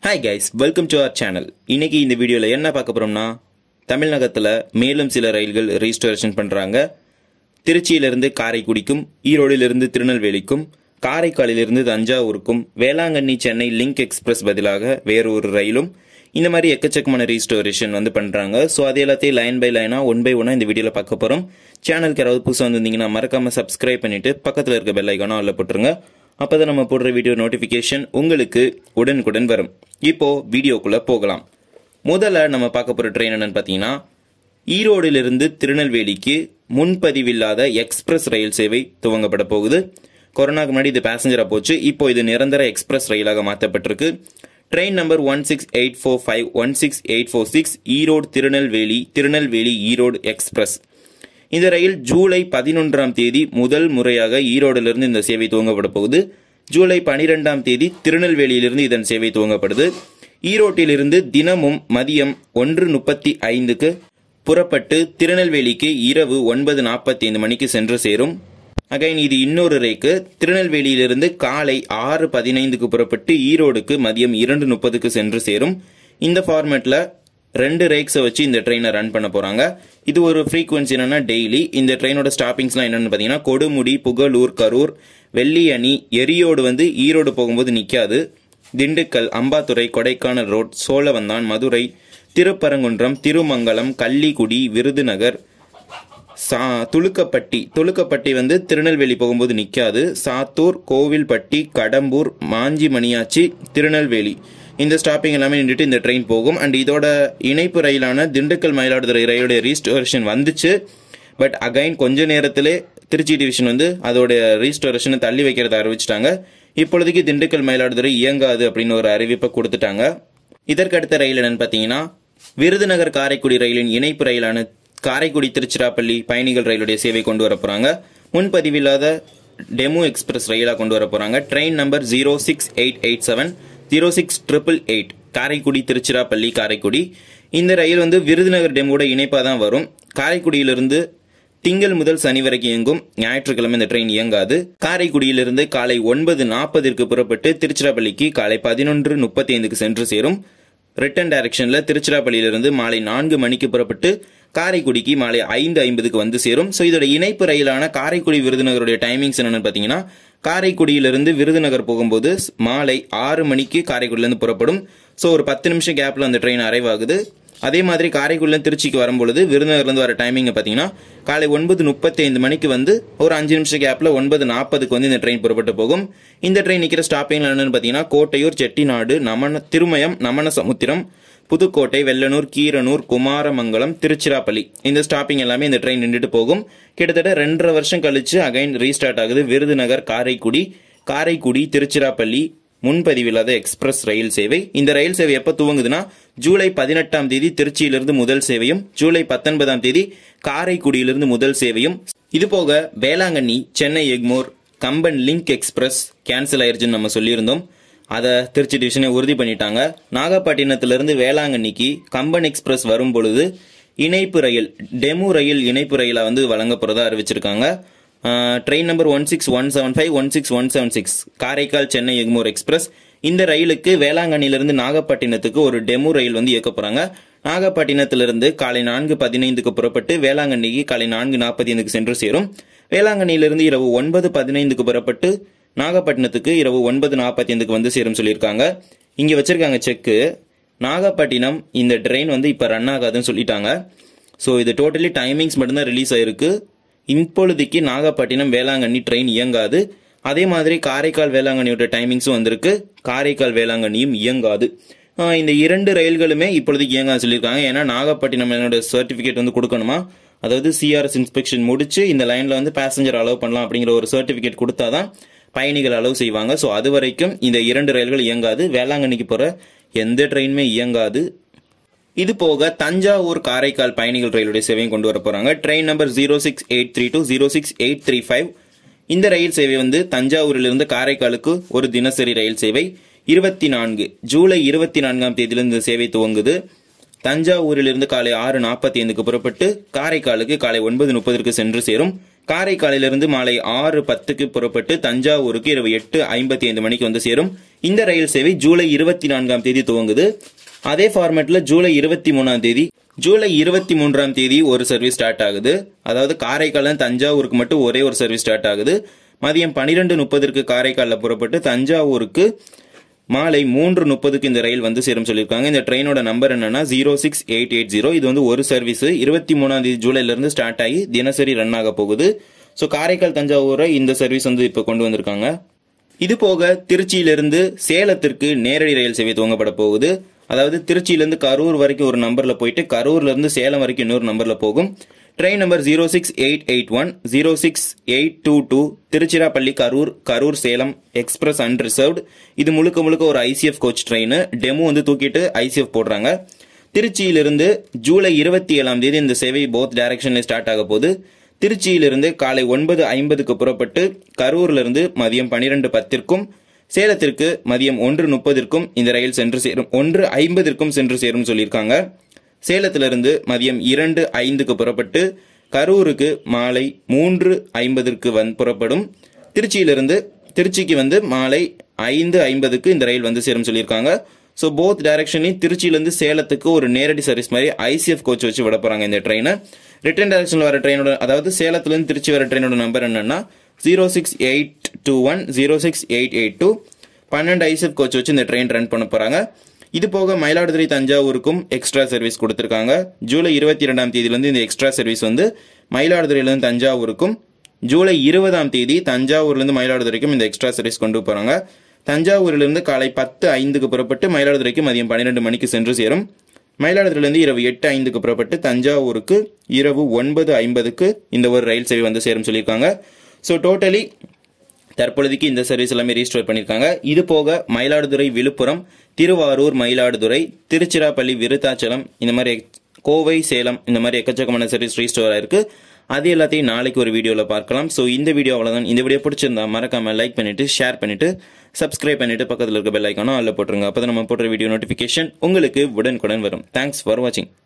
hi guys welcome to our channel இன்னைக்கு இந்த வீடியோவில் என்ன பார்க்க போறோம்னா தமிழகத்தில் மேலும் சில ரயில்கள் ரீஸ்டோரேஷன் பண்ணுறாங்க திருச்சியிலிருந்து காரைக்குடிக்கும் ஈரோடிலிருந்து திருநெல்வேலிக்கும் காரைக்காலிலிருந்து தஞ்சாவூருக்கும் வேளாங்கண்ணி சென்னை லிங்க் எக்ஸ்பிரஸ் பதிலாக வேறு ஒரு ரயிலும் இந்த மாதிரி எக்கச்சக்கமான ரீஸ்டோரேஷன் வந்து பண்ணுறாங்க ஸோ அது எல்லாத்தையும் லைன் பை லைனாக ஒன் பை ஒன்னாக இந்த வீடியோவில் பார்க்க போகிறோம் சேனலுக்கு யாராவது புதுசாக வந்திருந்தீங்கன்னா மறக்காமல் சப்ஸ்கிரைப் பண்ணிட்டு பக்கத்தில் இருக்க பெல் ஐக்கானும் அதில் போட்டுருங்க அப்போ தான் நம்ம போடுற வீடியோ நோட்டிஃபிகேஷன் உங்களுக்கு உடனுக்குடன் வரும் இப்போ வீடியோக்குள்ளே போகலாம் முதல்ல நம்ம பார்க்க போகிற ட்ரெயின் என்னன்னு பார்த்தீங்கன்னா ஈரோடிலிருந்து திருநெல்வேலிக்கு முன்பதிவில்லாத எக்ஸ்பிரஸ் ரயில் சேவை துவங்கப்பட போகுது கொரோனாக்கு முன்னாடி இது பேசஞ்சரா போச்சு இப்போ இது நிரந்தர எக்ஸ்பிரஸ் ரயிலாக மாற்றப்பட்டிருக்கு train number one six eight four five one six eight four six Erode Tirunelveli Tirunelveli Erode express இந்த ரயில் ஜூலை பதினொன்றாம் தேதி முதல் முறையாக ஈரோடிலிருந்து இந்த சேவை துவங்கப்பட போகுது ஜூலை பனிரெண்டாம் தேதி திருநெல்வேலியிலிருந்து இதன் சேவை துவங்கப்படுது ஈரோட்டிலிருந்து தினமும் மதியம் ஒன்று முப்பத்தி ஐந்துக்கு புறப்பட்டு திருநெல்வேலிக்கு இரவு ஒன்பது நாற்பத்தி ஐந்து மணிக்கு சென்று சேரும் அகைன் இது இன்னொரு ரேக்கு திருநெல்வேலியிலிருந்து காலை ஆறு பதினைந்துக்கு புறப்பட்டு ஈரோடுக்கு மதியம் இரண்டு முப்பதுக்கு சென்று சேரும் இந்த ஃபார்மேட்ல ரெண்டு ரேக்ஸை வச்சு இந்த ட்ரெயினை ரன் பண்ண போறாங்க இது ஒரு ஃப்ரீக்வன்சி என்னன்னா டெய்லி இந்த ட்ரெயினோட ஸ்டாப்பிங்ஸ்லாம் என்னன்னு பார்த்தீங்கன்னா கொடுமுடி புகழூர் கரூர் வெள்ளியணி எரியோடு வந்து ஈரோடு போகும்போது நிற்காது திண்டுக்கல் அம்பாத்துறை கொடைக்கானல் ரோட் சோழவந்தான் மதுரை திருப்பரங்குன்றம் திருமங்கலம் கள்ளிக்குடி விருதுநகர் சா துலுக்கப்பட்டி துலுக்கப்பட்டி வந்து திருநெல்வேலி போகும்போது நிற்காது சாத்தூர் கோவில்பட்டி கடம்பூர் மாஞ்சி மணியாச்சி திருநெல்வேலி இந்த ஸ்டாப்பிங் எல்லாமே நின்றுட்டு இந்த ட்ரெயின் போகும் அண்ட் இதோட இணைப்பு ரயிலான திண்டுக்கல் மயிலாடுதுறை ரயிலுடைய ரீஸ்டோரேஷன் வந்துச்சு பட் அகைன் கொஞ்ச நேரத்திலே திருச்சி டிவிஷன் வந்து அதோட ரீஸ்டோரேஷனை தள்ளி வைக்கிறத அறிவிச்சிட்டாங்க இப்பொழுதைக்கு திண்டுக்கல் மயிலாடுதுறை இயங்காது அப்படின்னு ஒரு அறிவிப்பை கொடுத்துட்டாங்க இதற்கடுத்த ரயில் என்னன்னு பார்த்தீங்கன்னா விருதுநகர் காரைக்குடி ரயிலின் இணைப்பு ரயிலான காரைக்குடி திருச்சிராப்பள்ளி பயணிகள் ரயிலுடைய சேவை கொண்டு வர போறாங்க முன்பதிவில்லாத டெமோ எக்ஸ்பிரஸ் ரயிலாக கொண்டு வர போறாங்க train number zero six eight eight seven zero six triple eight Karaikudi Tiruchirappalli Karaikudi இந்த ரயில் வந்து விருதுநகர் டெமோட இணைப்பாக தான் வரும் காரைக்குடியிலிருந்து திங்கள் முதல் சனி வரைக்கும் இயங்கும் ஞாயிற்றுக்கிழமை இந்த ட்ரெயின் இயங்காது காரைக்குடியிலிருந்து காலை ஒன்பது நாற்பதிற்கு புறப்பட்டு திருச்சிராப்பள்ளிக்கு காலை பதினொன்று முப்பத்தி ஐந்துக்கு சென்று சேரும் ரிட்டர்ன் டைரக்ஷன்ல திருச்சிராப்பள்ளியிலிருந்து மாலை நான்கு மணிக்கு புறப்பட்டு காரைக்குடிக்கு மாலை ஐந்து ஐம்பதுக்கு வந்து சேரும் ஸோ இதோட இணைப்பு ரயிலான காரைக்குடி விருதுநகருடைய டைமிங்ஸ் என்னன்னு பார்த்தீங்கன்னா காரைக்குடியிலிருந்து விருதுநகர் போகும்போது மாலை ஆறு மணிக்கு காரைக்குடியிலிருந்து புறப்படும் ஸோ ஒரு பத்து நிமிஷம் கேப்ல அந்த ட்ரெயின் அரைவ் ஆகுது அதே மாதிரி காரைக்குடில திருச்சிக்கு வரும்பொழுது விருதுநகர்லேருந்து வர டைமிங் பார்த்தீங்கன்னா காலை ஒன்பது முப்பத்தி ஐந்து மணிக்கு வந்து ஒரு அஞ்சு நிமிஷம் கேப்ல ஒன்பது நாற்பதுக்கு வந்து இந்த ட்ரெயின் புறப்பட்டு போகும் இந்த ட்ரெயின் நிற்கிற ஸ்டாப்பிங்ல என்னன்னு பார்த்தீங்கன்னா கோட்டையூர் செட்டிநாடு நமன திருமயம் நமனசமுத்திரம் புதுக்கோட்டை வெள்ளனூர் கீரனூர் குமாரமங்கலம் திருச்சிராப்பள்ளி இந்த ஸ்டாப்பிங் எல்லாமே இந்த ட்ரெயின் நின்றுட்டு போகும் கிட்டத்தட்ட ரெண்டரை வருஷம் கழிச்சு அகைன் ரீஸ்டார்ட் ஆகுது விருதுநகர் காரைக்குடி காரைக்குடி திருச்சிராப்பள்ளி முன்பதிவில்லாத எக்ஸ்பிரஸ் ரயில் சேவை இந்த ரயில் சேவை எப்ப துவங்குதுன்னா ஜூலை பதினெட்டாம் தேதி திருச்சியிலிருந்து முதல் சேவையும் ஜூலை பத்தொன்பதாம் தேதி காரைக்குடியிலிருந்து முதல் சேவையும் இது போக Velankanni Chennai Egmore Kamban link express cancel ஆயிருச்சுன்னு நம்ம சொல்லியிருந்தோம் அதை திருச்சி டிவிஷனை உறுதி பண்ணிட்டாங்க நாகப்பட்டினத்திலிருந்து வேளாங்கண்ணிக்கு கம்பன் எக்ஸ்பிரஸ் வரும் பொழுது இணைப்பு ரயில் டெமு ரயில் இணைப்பு ரயிலை வந்து வழங்க போறதா அறிவிச்சிருக்காங்க train number one six one seven five one six one seven six Karaikal Chennai Egmore express இந்த ரயிலுக்கு வேளாங்கண்ணிலிருந்து நாகப்பட்டினத்துக்கு ஒரு டெமு ரயில் வந்து இயக்க போறாங்க நாகப்பட்டினத்திலிருந்து காலை நான்கு பதினைந்துக்கு புறப்பட்டு வேளாங்கண்ணிக்கு காலை நான்கு நாற்பத்தி ஐந்துக்கு சென்று சேரும் வேளாங்கண்ணியிலிருந்து இரவு ஒன்பது பதினைந்துக்கு புறப்பட்டு நாகப்பட்டினத்துக்கு இரவு ஒன்பது நாற்பத்தி ஐந்துக்கு வந்து சேரும் சொல்லியிருக்காங்க இங்க வச்சிருக்காங்க செக்கு நாகப்பட்டினம் இந்த ட்ரெயின் வந்து இப்ப ரன் ஆகாதுன்னு சொல்லிட்டாங்க ஸோ இது டோட்டலி டைமிங்ஸ் மட்டும்தான் ரிலீஸ் ஆயிருக்கு இப்பொழுதைக்கு நாகப்பட்டினம் வேளாங்கண்ணி ட்ரெயின் இயங்காது அதே மாதிரி காரைக்கால் வேளாங்கண்ணியோட டைமிங்ஸும் வந்திருக்கு காரைக்கால் வேளாங்கண்ணியும் இயங்காது இந்த இரண்டு ரயில்களுமே இப்பொழுதைக்கு இயங்காது சொல்லியிருக்காங்க ஏன்னா நாகப்பட்டினம் என்னோட சர்டிபிகேட் வந்து கொடுக்கணுமா அதாவது சிஆர்எஸ் இன்ஸ்பெக்ஷன் முடிச்சு இந்த லைன்ல வந்து பேசஞ்சர் அலோவ் பண்ணலாம் அப்படிங்கிற ஒரு சர்டிபிகேட் கொடுத்தாதான் பயணிகள் அலோவ் செய்வாங்க ஸோ அது வரைக்கும் இந்த இரண்டு ரயில்கள் இயங்காது வேளாங்கண்ணிக்கு போற எந்த ட்ரெயினுமே இயங்காது இது போக தஞ்சாவூர் காரைக்கால் பயணிகள் ரயிலுடைய சேவையும் கொண்டு வர போறாங்க train number zero six eight three two zero six eight three five இந்த ரயில் சேவை வந்து தஞ்சாவூரிலிருந்து காரைக்காலுக்கு ஒரு தினசரி ரயில் சேவை இருபத்தி நான்கு ஜூலை இருபத்தி நான்காம் தேதியிலிருந்து இந்த சேவை துவங்குது தஞ்சாவூரிலிருந்து காலை ஆறு நாற்பத்தி ஐந்துக்கு புறப்பட்டு காரைக்காலுக்கு காலை ஒன்பது முப்பதற்கு சென்று சேரும் காரைக்காலிலிருந்து மாலை ஆறு பத்துக்கு புறப்பட்டு தஞ்சாவூருக்கு இரவு எட்டு ஐம்பத்தி ஐந்து மணிக்கு வந்து சேரும் இந்த ரயில் சேவை ஜூலை இருபத்தி நான்காம் தேதி துவங்குது அதே ஃபார்மேட்ல ஜூலை இருபத்தி மூணாம் தேதி ஜூலை இருபத்தி மூன்றாம் தேதி ஒரு சர்வீஸ் ஸ்டார்ட் ஆகுது அதாவது காரைக்கால் தஞ்சாவூருக்கு மட்டும் ஒரே ஒரு சர்வீஸ் ஸ்டார்ட் ஆகுது மதியம் பன்னிரெண்டு முப்பதற்கு காரைக்காலில் புறப்பட்டு தஞ்சாவூருக்கு மாலை மூன்று முப்பதுக்கு இந்த ரயில் வந்து சேரும் சொல்லியிருக்காங்க இந்த ட்ரெயினோட நம்பர் என்னன்னா zero six eight eight zero இது வந்து ஒரு சர்வீஸ் இருபத்தி மூணாம் தேதி ஜூலைல இருந்து ஸ்டார்ட் ஆகி தினசரி ரன் ஆக போகுது ஸோ காரைக்கால் தஞ்சாவூரை இந்த சர்வீஸ் வந்து இப்போ கொண்டு வந்திருக்காங்க இது போக திருச்சியிலிருந்து சேலத்திற்கு நேரடி ரயில் சேவை துவங்கப்பட போகுது அதாவது திருச்சியிலிருந்து கரூர் வரைக்கும் ஒரு நம்பர்ல போயிட்டு கரூர்ல இருந்து சேலம் வரைக்கும் இன்னொரு நம்பர்ல போகும் train number zero six eight eight one zero six eight two two Tiruchirappalli Karur Karur Salem express unreserved இது முழுக்க முழுக்க ஒரு ஐசிஎஃப் கோச் ட்ரெயின் டெமோ வந்து தூக்கிட்டு ஐசிஎஃப் போடுறாங்க திருச்சியிலிருந்து ஜூலை இருபத்தி ஏழாம் தேதி இந்த சேவை போத் டைரக்ஷன்ல ஸ்டார்ட் ஆக போகுது திருச்சியிலிருந்து காலை ஒன்பது ஐம்பதுக்கு புறப்பட்டு கரூர்ல இருந்து மதியம் பனிரெண்டு பத்திற்கும் சேலத்திற்கு மதியம் ஒன்று முப்பதிற்கும் இந்த ரயில் சென்று சேரும் ஒன்று ஐம்பதிற்கும் சென்று சேரும் சொல்லியிருக்காங்க சேலத்திலிருந்து மதியம் இரண்டு ஐந்துக்கு புறப்பட்டு கரூருக்கு மாலை மூன்று ஐம்பதற்கு வந் புறப்படும் திருச்சியிலிருந்து திருச்சிக்கு வந்து மாலை ஐந்து ஐம்பதுக்கு இந்த ரயில் வந்து சேரும் சொல்லியிருக்காங்க ஸோ போத் டைரக்ஷன்லையும் திருச்சியிலேருந்து சேலத்துக்கு ஒரு நேரடி சர்வீஸ் மாதிரி ஐசிஎஃப் கோச் வச்சு விட போறாங்க இந்த ட்ரெயினை ரிட்டர்ன் டைரக்ஷனில் வர ட்ரெயினோட அதாவது சேலத்துலேருந்து திருச்சி வர ட்ரெயினோட நம்பர் என்னன்னா zero six eight two one zero six eight eight two பன்னெண்டு ஐசிஎஃப் கோச் வச்சு இந்த ட்ரெயின் ரன் பண்ண போறாங்க இது போக மயிலாடுதுறை தஞ்சாவூருக்கும் எக்ஸ்ட்ரா சர்வீஸ் கொடுத்துருக்காங்க ஜூலை இருபத்தி இரண்டாம் தேதியிலிருந்து இந்த எக்ஸ்ட்ரா சர்வீஸ் வந்து மயிலாடுதுறையிலிருந்து தஞ்சாவூருக்கும் ஜூலை இருபதாம் தேதி தஞ்சாவூர்லேருந்து மயிலாடுதுறைக்கும் இந்த எக்ஸ்ட்ரா சர்வீஸ் கொண்டு போறாங்க தஞ்சாவூரிலிருந்து காலை பத்து ஐந்துக்கு புறப்பட்டு மயிலாடுதுறைக்கு மதியம் பன்னிரெண்டு மணிக்கு சென்று சேரும் மயிலாடுதுறையிலிருந்து இரவு எட்டு ஐந்துக்கு புறப்பட்டு தஞ்சாவூருக்கு இரவு ஒன்பது ஐம்பதுக்கு இந்த ஒரு ரயில் சேவை வந்து சேரும் சொல்லியிருக்காங்க ஸோ டோட்டலி தற்பொழுதைக்கு இந்த சர்வீஸ் எல்லாமே ரீஸ்டோர் பண்ணியிருக்காங்க இது போக மயிலாடுதுறை விழுப்புரம் திருவாரூர் மயிலாடுதுறை திருச்சிராப்பள்ளி விருத்தாச்சலம் இந்த மாதிரி எக்- கோவை சேலம் இந்த மாதிரி எக்கச்சக்கமான சர்வீஸ் ரீஸ்டோர் ஆயிருக்கு அது எல்லாத்தையும் நாளைக்கு ஒரு வீடியோவில் பார்க்கலாம் ஸோ இந்த வீடியோ அவ்வளோதான் இந்த வீடியோ பிடிச்சிருந்தா மறக்காம லைக் பண்ணிட்டு ஷேர் பண்ணிட்டு சப்ஸ்கிரைப் பண்ணிட்டு பக்கத்தில் இருக்க பெல் ஐக்கானும் அதில் போட்டுருங்க அப்போ நம்ம போடுற வீடியோ நோட்டிஃபிகேஷன் உங்களுக்கு உடனுக்குடன் வரும் தேங்க்ஸ் ஃபார் வாட்சிங்